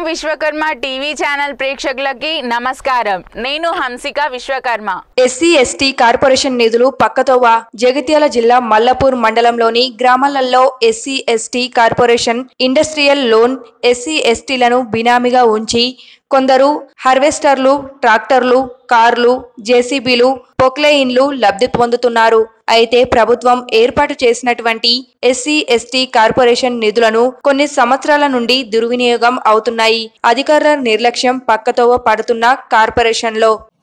Vishwakarma TV channel ప్రేక్షకులకి నమస్కారం నేను Hamsika Vishwakarma SC ST corporation నిధులు పక్కతోవ జగిత్యాల జిల్లా మల్లపూర్ మండలంలోని గ్రామాలలో SC ST corporation industrial loan SC ఎస్టీలను బినామీగా ఉంచి కొందరు హార్వెస్టర్లు ట్రాక్టర్లు కార్లు జేసీబీలు పొక్లెయిన్లు లబ్ధి పొందుతున్నారు అయితే ప్రభుత్వం ఏర్పాటు చేసినటువంటి ఎస్సీ ఎస్టీ కార్పొరేషన్ నిధులను కొన్ని సంవత్సరాల నుండి దుర్వినియోగం అవుతున్నాయి అధికారుల నిర్లక్ష్యం పక్కతోవ పడుతున్న కార్పొరేషన్లో